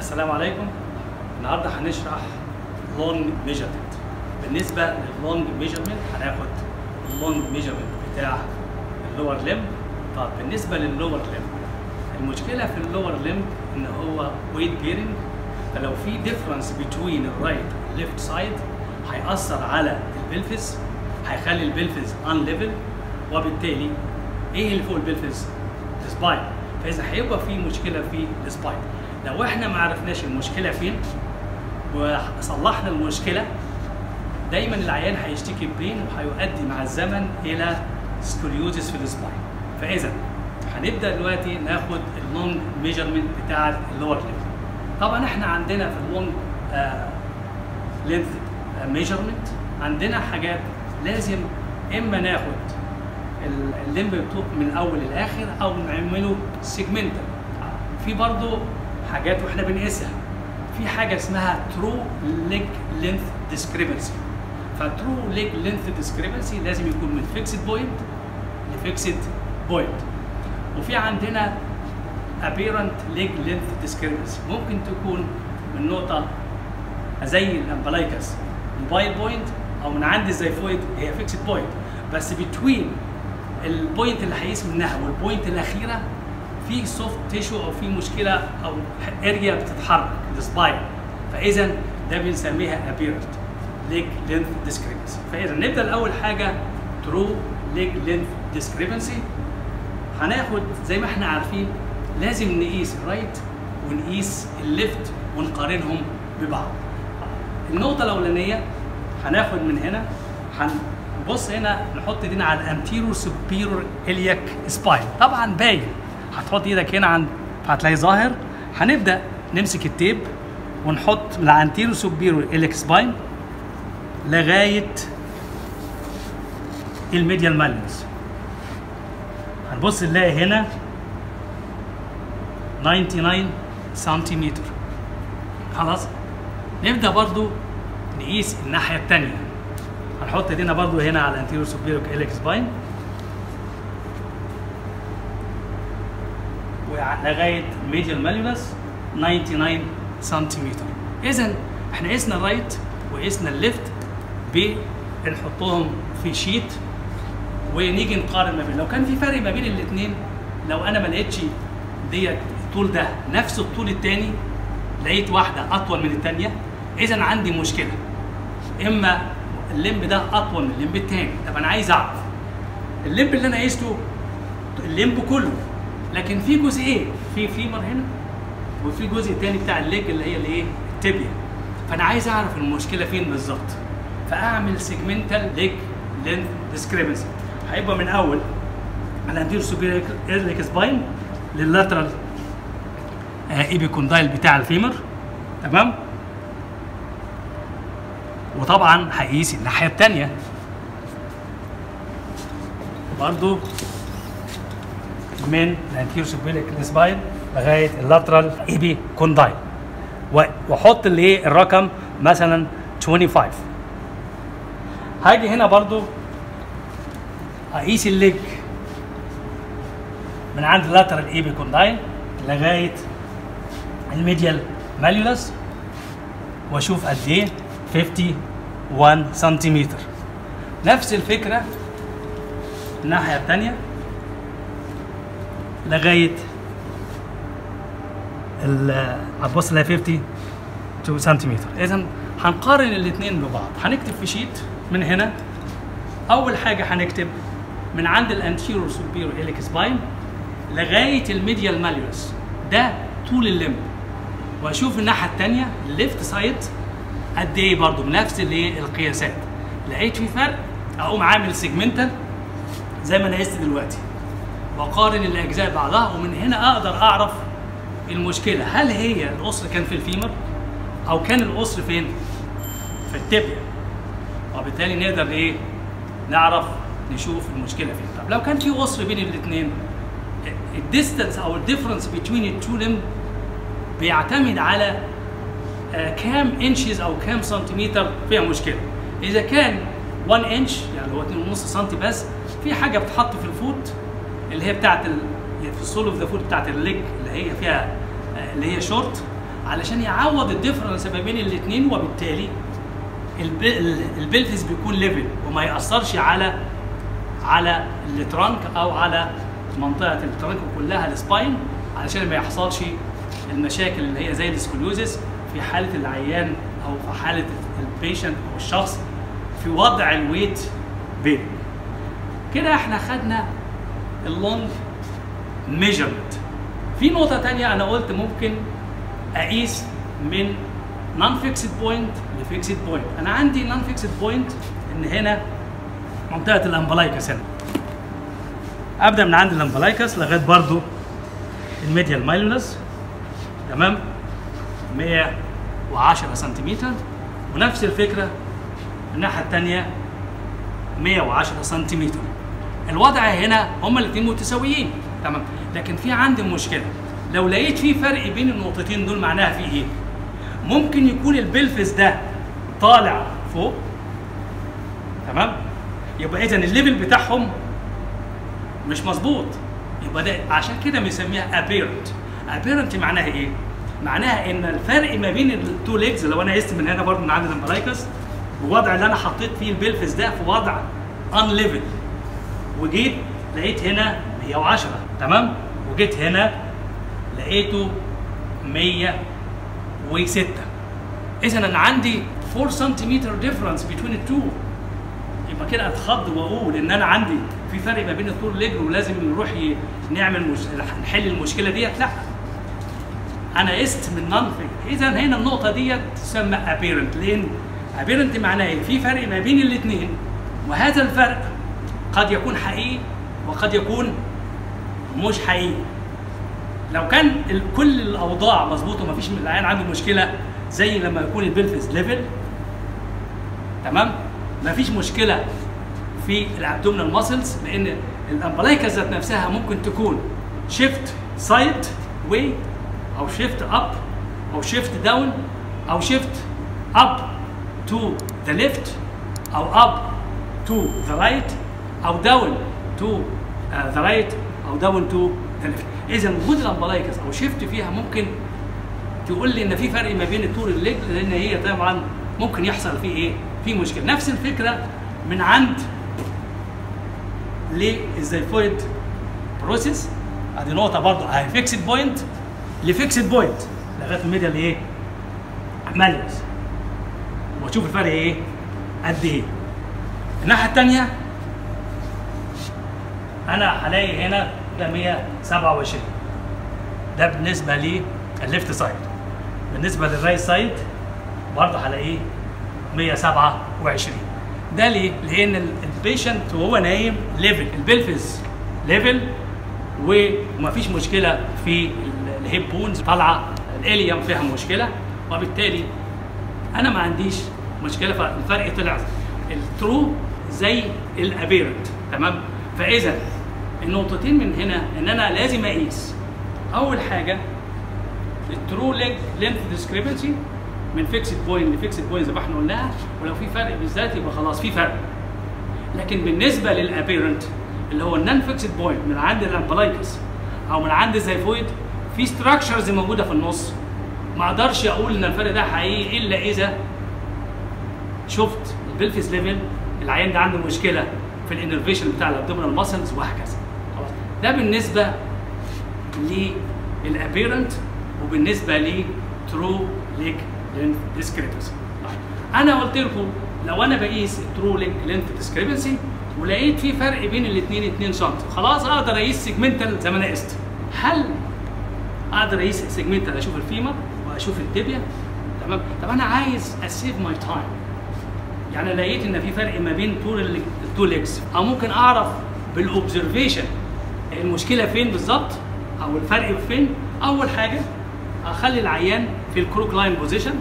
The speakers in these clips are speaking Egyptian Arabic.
السلام عليكم النهارده هنشرح لونج ميجرمنت بالنسبه لللونج ميجرمنت هناخد اللونج ميجرمنت بتاع اللور ليم طب بالنسبه لللور ليم المشكله في اللور ليم ان هو ويت بيرنج فلو في ديفرنس بين الرايت والليفت سايد هيأثر على البلفس هيخلي البلفس ان ليفل وبالتالي ايه اللي فوق البلفس؟ السباين فاذا هيبقى في مشكله في السباين لو احنا ما عرفناش المشكله فين وصلحنا المشكله دايما العيان هيشتكي بين وهيؤدي مع الزمن الى سكوليوزس في السباين فاذا هنبدا دلوقتي ناخد اللونج ميجرمنت بتاع اللور ليم طبعا احنا عندنا في اللونج لينث ميجرمنت عندنا حاجات لازم اما ناخد الليمب بتوع من الاول للاخر او نعمله سيجمنتال في برضه حاجات واحنا بنقيسها في حاجه اسمها ترو ليج لينث ديسكريبنسي فترو ليج لينث ديسكريبنسي لازم يكون من فيكسد بوينت لفيكسد بوينت وفي عندنا apparent leg length discrepancy ممكن تكون من نقطه زي الامبلايكس موبايل بوينت او من عند الزيفويد هي فيكسد بوينت بس بتوين البوينت اللي هيقيس منها والبوينت الاخيره في سوفت تيشو او في مشكله او اريا بتتحرك السباين فاذا ده بنسميها ابيرنت ليج لينث ديسكريبنسي فاذا نبدا الاول حاجه ترو ليج لينث ديسكريبنسي هناخد زي ما احنا عارفين لازم نقيس الرايت ونقيس الليفت ونقارنهم ببعض النقطه الاولانيه هناخد من هنا هنبص هنا نحط ايدينا على الانتيرو سوبيرور الياك سباين طبعا باين هتحط ايدك هنا عند فهتلاقي ظاهر هنبدا نمسك التيب ونحط من الانتيرو سوبيرور الياك سباين لغايه الميديال ماليوس هنبص نلاقي هنا 99 سنتيمتر خلاص نبدا برضو نقيس الناحيه الثانيه هنحط ايدينا برضو هنا على الانتيريور سوبيريور اليك سباين ولغايه الميديال ماليولس 99 سنتيمتر اذا احنا قسنا الرايت وقسنا الليفت بنحطهم في شيت ونيجي نقارن ما بين لو كان في فرق ما بين الاثنين لو انا ما لقيتش ديت الطول ده نفس الطول الثاني لقيت واحده اطول من الثانيه اذا عندي مشكله اما الليمب ده اطول من الليمب الثاني طب انا عايز اعرف الليمب اللي انا قيسته الليمب كله لكن في جزئين في فيمر هنا وفي جزء تاني بتاع الليج اللي هي الايه التبيا فانا عايز اعرف المشكله فين بالظبط فاعمل سيجمنتال ليج لينث ديسكريبنسي هيبقى من اول الانتيرو سوبيريور ايرليك سباين لللاترال ايبيكوندايل بتاع الفيمر تمام وطبعا هقيس الناحيه الثانيه برضو من الانتيرو سوبيريور سباين لغايه اللاترال ايبي كوندايل واحط اللي ايه الرقم مثلا 25 هاجي هنا برضو اقيس الليج من عند اللاترال ايبي كوندايل لغايه الميديال ماليولس واشوف قد ايه 51 سنتيمتر نفس الفكره الناحيه الثانيه لغايه هتبص لها 52 سنتيمتر اذا هنقارن الاثنين ببعض هنكتب في شيت من هنا اول حاجه هنكتب من عند الانتيرو سوبيرو اليك سباين لغايه الميديال ماليوس ده طول الليمب واشوف الناحيه الثانيه الليفت سايد قد ايه برضه بنفس الايه القياسات لقيت في فرق اقوم عامل سيجمنتال زي ما انا قست دلوقتي واقارن الاجزاء بعضها ومن هنا اقدر اعرف المشكله هل هي القصر كان في الفيمر او كان القصر فين في التبيا وبالتالي نقدر ايه نعرف نشوف المشكله فين طب لو كان في قصر بين الاثنين الديستانس او الديفرنس بين التو ليم بيعتمد على كام انشز او كام سنتيمتر فيها مشكله اذا كان 1 انش يعني هو 2.5 سم بس في حاجه بتتحط في الفوت اللي هي بتاعت ال... في السول اوف ذا فوت بتاعت الليج اللي هي فيها اللي هي شورت علشان يعوض الديفرنس ما بين الاثنين وبالتالي الب- ال- البلفس بيكون ليفل وما ياثرش على على الترانك او على منطقه الترانك كلها السباين علشان ما يحصلش المشاكل اللي هي زي السكوليوزس في حاله العيان او في حاله البيشنت او الشخص في وضع الويت بين كده احنا خدنا اللونج ميجرمنت في نقطه تانية انا قلت ممكن اقيس من نون فيكسد بوينت لفيكسد بوينت انا عندي نون فيكسد بوينت ان هنا منطقه الامبلايكس هنا ابدا من عند الامبلايكس لغايه برضو الميديال مايلولس تمام 110 سنتيمتر ونفس الفكره الناحيه الثانيه 110 سنتيمتر الوضع هنا هما الاثنين متساويين تمام لكن في عندي مشكله لو لقيت في فرق بين النقطتين دول معناها في ايه ممكن يكون البلفس ده طالع فوق تمام يبقى اذا الليفل بتاعهم مش مظبوط يبقى ده عشان كده بنسميها ابيرنت ابيرنت معناها ايه معناها ان الفرق ما بين التو ليجز لو انا قست من هنا برضه من عند الامبلايكس الوضع اللي انا حطيت فيه البلفس ده في وضع ان ليفل وجيت لقيت هنا 110 تمام وجيت هنا لقيته 106 اذا انا عندي 4 سنتيمتر ديفرنس بين التو يبقى كده اتخض واقول ان انا عندي في فرق ما بين الطول ليجر ولازم نروح ي- نعمل مش... نحل المشكله ديت لا انا قست من نون اذا هنا النقطه ديت تسمى ابيرنت لان ابيرنت معناه إيه؟ في فرق ما بين الاثنين وهذا الفرق قد يكون حقيقي وقد يكون مش حقيقي لو كان ال- كل الاوضاع مظبوطه ومفيش من العيان عنده مشكله زي لما يكون البلفس ليفل تمام مفيش مشكله في الابدومينال ماسلز لان الامبلايكا ذات نفسها ممكن تكون شيفت سايد واي او شيفت اب او شيفت داون او شيفت اب تو ذا ليفت او اب تو ذا رايت او داون تو ذا رايت او داون تو ذا ليفت اذا وجود الامبلايكس او شيفت فيها ممكن تقول لي ان في فرق ما بين الطول الليج لان هي طبعا ممكن يحصل فيه ايه؟ في مشكله نفس الفكره من عند للزيفويد بروسيس ادي نقطه برضه اهي فيكسد بوينت لفيكسد بوينت لغايه الميديا اللي ايه؟ ماليوس واشوف الفرق ايه؟ قد ايه؟ الناحيه الثانيه انا هلاقي هنا ده 127 ده بالنسبه للليفت سايد بالنسبه للرايت سايد برضه هلاقيه 127 ده ليه؟ لان ال- البيشنت وهو نايم ليفل البلفز ليفل ومفيش مشكله في ال- الهيب بونز طالعه الاليم فيها مشكله وبالتالي انا ما عنديش مشكله فالفرق طلع الترو زي الابيرنت تمام فاذا النقطتين من هنا ان انا لازم اقيس اول حاجه الترو ليج لينث ديسكريبنسي من فيكسد بوينت لفيكسد بوينت زي ما احنا قلناها ولو في فرق بالذات يبقى خلاص في فرق لكن بالنسبه للابيرنت اللي هو النون فيكسد بوينت من عند الامبلايكس او من عند الزيفويد في ستراكشرز موجوده في النص ما اقدرش اقول ان الفرق ده حقيقي الا اذا شفت البلفيس ليفل العيان ده عنده مشكله في الانرفيشن بتاع الابدومينال ماسلز وهكذا خلاص ده بالنسبه للابيرنت وبالنسبه لترو ليج لينث ديسكريبنسي انا قلت لكم لو انا بقيس الترو ليج لينث ديسكريبنسي ولقيت في فرق بين الاثنين 2 سم خلاص اقدر اقيس سيجمنتال زي ما انا قست هل اقدر اقيس سيجمنتال اشوف الفيمر واشوف التibia تمام طب انا عايز اسيف ماي تايم يعني لقيت ان في فرق ما بين طول ال- التو ليجز او ممكن اعرف بالاوبزرفيشن المشكله فين بالظبط او الفرق فين اول حاجه اخلي العيان في الكروك لاين بوزيشن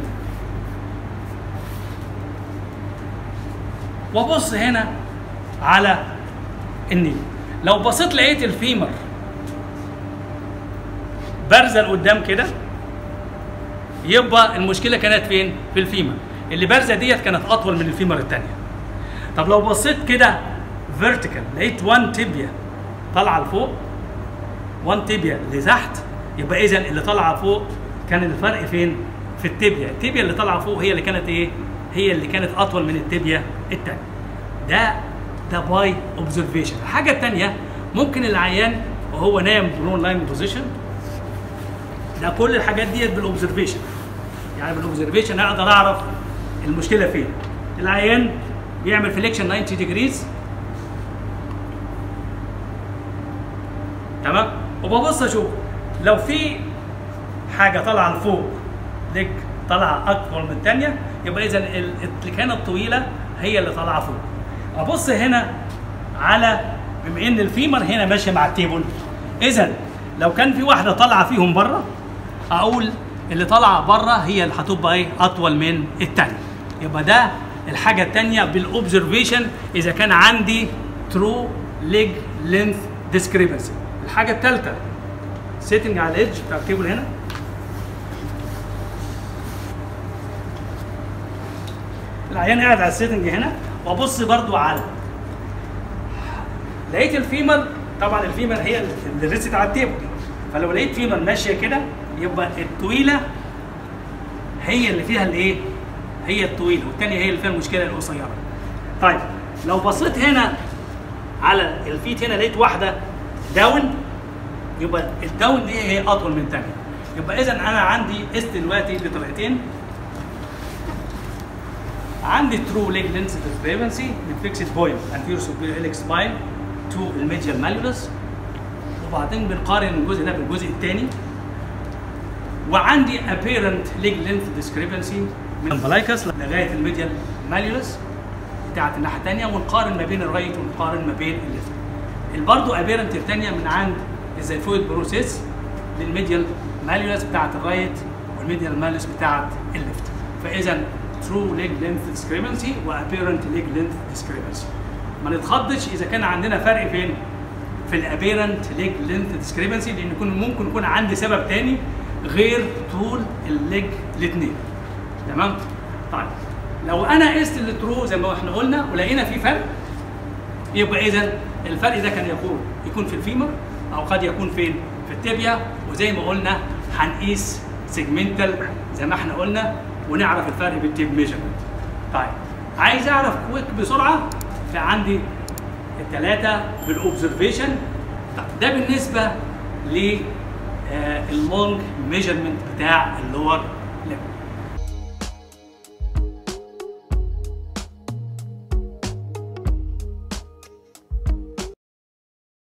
وابص هنا على النيل لو بصيت لقيت الفيمر بارزه لقدام كده يبقى المشكله كانت فين؟ في الفيمر اللي بارزه ديت كانت اطول من الفيمر الثانيه طب لو بصيت كده فيرتيكال لقيت 1 تibia طالعه لفوق 1 تibia لتحت يبقى اذا اللي طالعه فوق كان الفرق فين في التibia التibia اللي طالعه فوق هي اللي كانت ايه هي اللي كانت اطول من التibia الثانيه ده ده باي اوبزرفيشن الحاجه الثانيه ممكن العيان وهو نايم برون لاين بوزيشن ده كل الحاجات ديت بالاوبزرفيشن يعني بالاوبزرفيشن اقدر اعرف المشكله فين العيان بيعمل فليكشن 90 ديجريز تمام وببص اشوف لو في حاجه طالعه لفوق ليج طالعه اكبر من الثانيه يبقى اذا اللي كانت طويله هي اللي طالعه فوق ابص هنا على بما ان الفيمر هنا ماشي مع التيبل اذا لو كان في واحده طالعه فيهم بره اقول اللي طالعه بره هي اللي هتبقى ايه اطول من الثانيه يبقى ده الحاجه الثانيه بالاوبزرفيشن اذا كان عندي ترو ليج لينث ديسكريبنسي الحاجه الثالثه سيتنج على الايدج بتاع التيبل هنا العيان قاعد على السيتنج هنا وابص برضو على لقيت الفيمر طبعا الفيمر هي اللي رست على التيبل فلو لقيت فيمر ماشيه كده يبقى الطويله هي اللي فيها الايه؟ هي الطويله والثانيه هي اللي فيها المشكله القصيره. طيب لو بصيت هنا على الفيت هنا لقيت واحده داون يبقى الداون دي هي اطول من الثانيه. يبقى اذا انا عندي اس دلوقتي بطريقتين عندي ترو ليج لينس ديسكريبنسي من فيكسد بوينت انتيرو سوبيريور هيليكس سباين تو الميديال ماليولس وبعدين بنقارن الجزء ده بالجزء الثاني وعندي apparent leg length discrepancy من البلايكس لغايه الميديال ماليولس بتاعت الناحيه الثانيه ونقارن ما بين الرايت ونقارن ما بين الليفت. برضه apparent الثانيه من عند الزيفويد بروسيس للميديال ماليولس بتاعت الرايت والميديال ماليولس بتاعت الليفت. فاذا true leg length discrepancy وapparent leg length discrepancy. ما نتخضش اذا كان عندنا فرق فين؟ في الابيرنت ليج لينث ديسكريبنسي لان يكون ممكن يكون عندي سبب تاني غير طول الليج الاثنين تمام طيب لو انا قست الترو زي ما احنا قلنا ولقينا في فرق يبقى اذا الفرق ده كان يكون يكون في الفيمر او قد يكون فين في التibia وزي ما قلنا هنقيس سيجمنتال زي ما احنا قلنا ونعرف الفرق بالتيب ميجرمنت طيب عايز اعرف كويك بسرعه فعندي الثلاثه بالاوبزرفيشن طب ده بالنسبه للونج ميجرمنت بتاع اللور